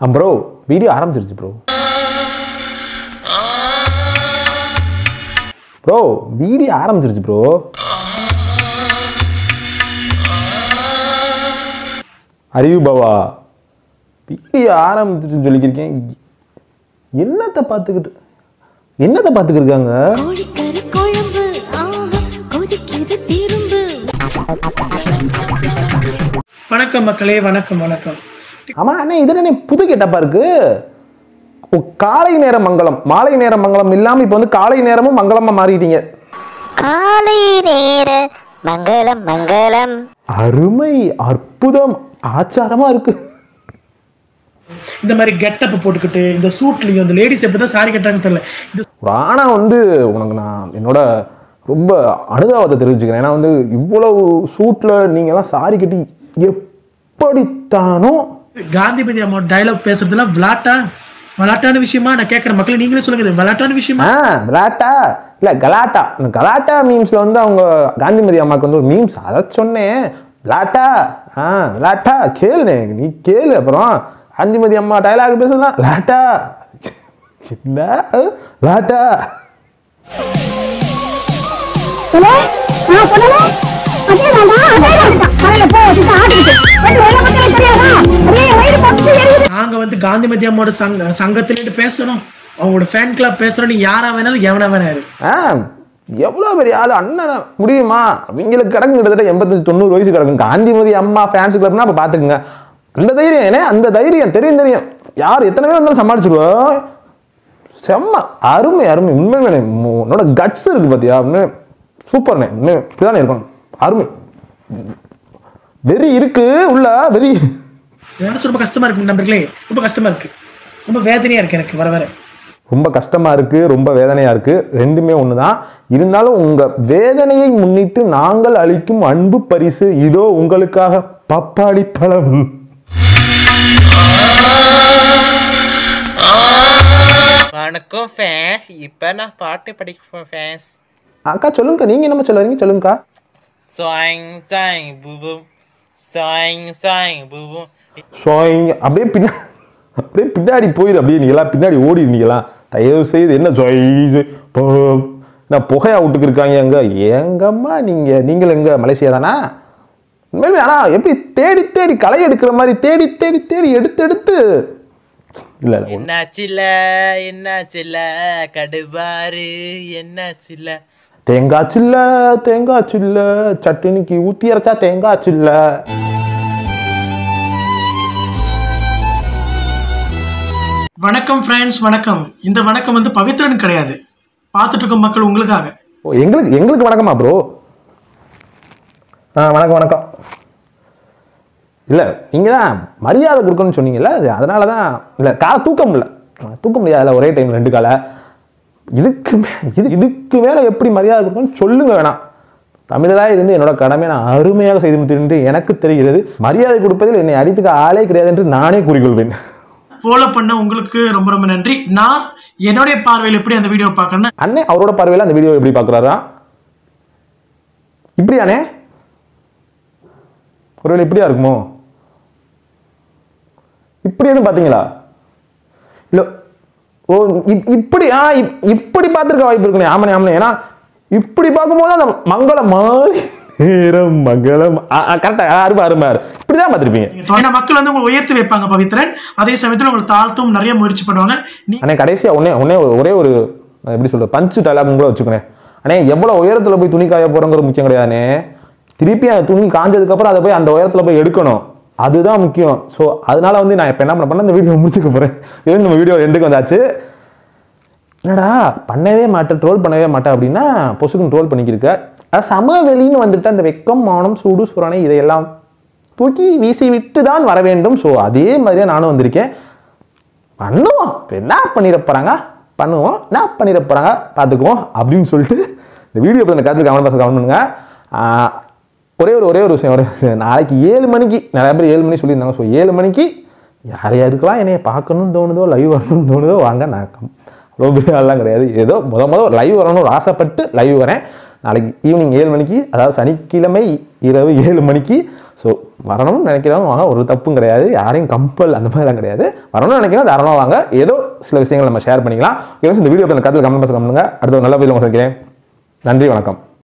Bro video ஆரம்பிச்சிருச்சு bro bro video ஆரம்பிச்சிருச்சு bro அறிவு பவா வீடியோ ஆரம்பிச்சிருச்சுன்னு சொல்லிக்கிருக்கேன் என்னத்தை பார்த்துக்கிட்டு என்னத்தை பார்த்துக்கிட்டு இருக்காங்க கோழிக்கறி குழம்பு ஆஹா கொதிக்குது திரும்பு வணக்கம் மக்களே வணக்கம் வணக்கம் ஆமா அண்ணே இது என்ன புது கெட்டப்பா இருக்கு ஓ, காலை நேர மங்களம் மாலை நேர மங்களம் இல்லாம இப்போ வந்து காலை நேரமும் மங்களமா மாறிட்டீங்க காலை நேர மங்களம் மங்களம் அருமை அற்புதம் ஆச்சாரமா இருக்கு இந்த மாதிரி கெட்டப் போட்டுக்கிட்டு இந்த சூட்லையும் இந்த லேடிஸ் எப்படி தான் சாரி கட்டுறாங்கன்னு தெரியல இந்த ஒரு ஆனா வந்து உனக்கு நான் என்னோட ரொம்ப அனுதாபத்தை தெரிவிச்சுக்கிறேன் ஏன்னா வந்து இவ்வளவு சூட்ல நீங்க எல்லாம் சாரி கட்டி எப்படித்தானோ காந்திபதி அம்மா டைலாக் பேசுறதுலாம் விளாட்டா விளாட்டான விஷயமா நான் கேட்குற மக்கள் நீங்களே சொல்லுங்க இது விளாட்டான விஷயமா ஆ விளாட்டா இல்ல கலாட்டா இந்த கலாட்டா மீம்ஸ்ல வந்து அவங்க காந்திமதி அம்மாக்கு வந்து ஒரு மீம்ஸ் அதை சொன்னேன் விளாட்டா ஆ விளாட்டா கேளுனே நீ கேளு அப்புறம் காந்திமதி அம்மா டயலாக் பேசலாம் விளாட்டா என்ன விளாட்டா நாங்க வந்து காந்திமதி அம்மாவோட சங்க சங்கத்திலேருந்து பேசணும் அவங்களோட ஃபேன் கிளப் பேசுறோம் நீ யாரா வேணாலும் எவனா வேணாரு ஆ எவ்வளோ பெரிய ஆள் அண்ணனை முடியுமா அவங்களுக்கு கிடக்கும் கிட்டத்தட்ட எண்பத்தஞ்சு தொண்ணூறு வயசு கிடக்கும் காந்திமதி அம்மா ஃபேன்ஸ் கிளப்னா அப்போ பார்த்துக்குங்க அந்த தைரியம் ஏன்னா அந்த தைரியம் தெரியும் தெரியும் யார் எத்தனை பேர் வந்தாலும் சமாளிச்சிருவோம் செம்ம அருமை அருமை உண்மையுமே உன்னோட கட்ஸ் இருக்கு பார்த்தியா உண்மை சூப்பர்ண்ணே உண்மை இப்படிதானே இருக்கணும் அருமை வெறி இருக்கு உள்ள வெறி மனசு ரொம்ப கஷ்டமா இருக்கு நண்பர்களே ரொம்ப கஷ்டமா இருக்கு ரொம்ப வேதனையா இருக்கு எனக்கு வர வர ரொம்ப கஷ்டமா இருக்கு ரொம்ப வேதனையா இருக்கு ரெண்டுமே ஒண்ணுதான் இருந்தாலும் உங்க வேதனையை முன்னிட்டு நாங்கள் அளிக்கும் அன்பு பரிசு இதோ உங்களுக்காக பப்பாளி பழம் வணக்கம் ஃபேன்ஸ் இப்போ நான் பாட்டு படிப்பேன் ஃபேன்ஸ் அக்கா சொல்லுங்கக்கா நீங்க என்னமா சொல்ல வரீங்க சொல்லுங்கக்கா சாங் சாங் பூபும் சாங் சாங் பூபும் சொய்ங்க அப்படியே பின்னா அப்படியே பின்னாடி போயிரு அப்படியே நீங்களாம் பின்னாடி ஓடிடுவீங்களாம் தயவு செய்து என்ன சொய் போ- நான் புகையா விட்டுக்கு இருக்காங்க எங்க எங்கம்மா நீங்க நீங்கள் எங்க மலேசியா தானா உண்மையிலுமே ஆனா எப்படி தேடி தேடி களை எடுக்கிற மாதிரி தேடி தேடி தேடி எடுத்து எடுத்து இல்ல இல்ல என்னாச்சுல என்னாச்சுல கடுபாரு என்னாச்சுல தேங்காய் சில்ல தேங்காய் சில்ல சட்னிக்கு ஊத்தி அரைச்சா தேங்காய் சில்ல வணக்கம் ஃப்ரெண்ட்ஸ் வணக்கம் இந்த வணக்கம் வந்து பவித்ரன் கிடையாது பார்த்துட்டு இருக்க மக்கள் உங்களுக்காக ஓ எங்களுக்கு எங்களுக்கு வணக்கமா ப்ரோ ஆ வணக்கம் வணக்கம் இல்லை நீங்கள் தான் மரியாதை கொடுக்கணும்னு சொன்னீங்கல்ல அது அதனால தான் இல்லை காலை தூக்க முடியல தூக்க முடியாதுல்ல ஒரே டைம் ரெண்டு காலை இதுக்கு மே இது இதுக்கு மேலே எப்படி மரியாதை கொடுக்கணும்னு சொல்லுங்க வேணாம் தமிழராக இருந்து என்னோட கடமை நான் அருமையாக செய்து முடித்து எனக்கு தெரிகிறது மரியாதை கொடுப்பதில் என்னை அடித்துக்க ஆளே கிடையாது என்று நானே கூறிக்கொள்வேன் ஃபாலோ பண்ண உங்களுக்கு ரொம்ப ரொம்ப நன்றி நான் என்னுடைய பார்வையில் எப்படி அந்த வீடியோ பார்க்கறேன்னா அண்ணே அவரோட பார்வையில் அந்த வீடியோ எப்படி பார்க்குறாரா இப்படியாண்ணே ஒருவேளை இப்படியா இருக்குமோ இப்படி எதுவும் பார்த்தீங்களா இல்லை ஓ இப்- இப்படி ஆ இப்- இப்படி பார்த்துருக்க வாய்ப்பு இருக்குண்ணே ஆமாண்ணே ஆமாண்ணே ஏன்னா இப்படி பார்க்கும்போது அந்த மங்களம் மாறி நேரம் மங்களம் கரெக்டா அருமை அருமை இப்படி தான் பார்த்துருப்பீங்க ஏன்னா மக்கள் வந்து உங்களை உயர்த்தி வைப்பாங்க பவித்ரன் அதே சமயத்தில் உங்களை தாழ்த்தும் நிறைய முயற்சி பண்ணுவாங்க நீ அண்ணே கடைசியா ஒன்னே ஒன்னே ஒரு- ஒரே ஒரு நான் எப்படி சொல்றது பஞ்சு டைலாக் கூட வச்சுக்கணேன் அண்ணே எவ்வளவு உயரத்துல போய் துணி காய போறோங்கிறது முக்கியம் கிடையாதுண்ணே திருப்பி அந்த துணி காஞ்சதுக்கு அப்புறம் அதை போய் அந்த உயரத்துல போய் எடுக்கணும் அதுதான் முக்கியம் ஸோ அதனால வந்து நான் இப்போ என்ன பண்ண போறேன் இந்த வீடியோ முடிச்சுக்க போறேன் இது நம்ம வீடியோ ரெண்டுக்கு வந்தாச்சு என்னடா பண்ணவே மாட்டேன் ட்ரோல் பண்ணவே மாட்டேன் அப்படின்னா பொசுக்குன்னு ட்ரோல் பண்ணிக்கிருக்க அஹ் சமவெளின்னு வந்துட்டு அந்த வெக்கம் மானம் சூடு சுரணை இதையெல்லாம் தூக்கி வீசி விட்டு தான் வர வேண்டும் ஸோ அதே மாதிரி தான் நானும் வந்திருக்கேன் பண்ணுவோம் இப்ப என்ன பண்ணிட போறாங்க பண்ணுவோம் என்ன பண்ணிட போறாங்க பார்த்துக்குவோம் அப்படின்னு சொல்லிட்டு இந்த வீடியோ பற்றி இந்த கருத்து கவனம் பாச கவனம் பண்ணுங்க ஆஹ் ஒரே ஒரு ஒரே ஒரு விஷயம் ஒரே ஒரு விஷயம். நாளைக்கு ஏழு மணிக்கு நிறைய பேர் ஏழு மணி சொல்லியிருந்தாங்க ஸோ ஏழு மணிக்கு யார் யாருக்கெல்லாம் என்னைய பார்க்கணும்னு தோணுதோ லைவ் வரணும்னு தோணுதோ வாங்க நான் கம் அவ்வளோ பெரிய ஆள்லாம் கிடையாது ஏதோ முத முத லைவ் வரணும்னு ஒரு ஆசைப்பட்டு லைவ் வரேன் நாளைக்கு ஈவினிங் ஏழு மணிக்கு அதாவது சனிக்கிழமை இரவு ஏழு மணிக்கு ஸோ வரணும்னு நினைக்கிறவங்க வாங்க ஒரு தப்பும் கிடையாது யாரையும் கம்பல் அந்த மாதிரிலாம் கிடையாது வரணும்னு நினைக்கிறோம் தாராளமாக வாங்க ஏதோ சில விஷயங்கள் நம்ம ஷேர் பண்ணிக்கலாம் ஓகே இந்த வீடியோ கருத்தில் கமெண்ட் பண்ணுங்க அடுத்த ஒரு நல்ல வீடியோ சந்திக்கிறேன் நன்றி வணக்கம்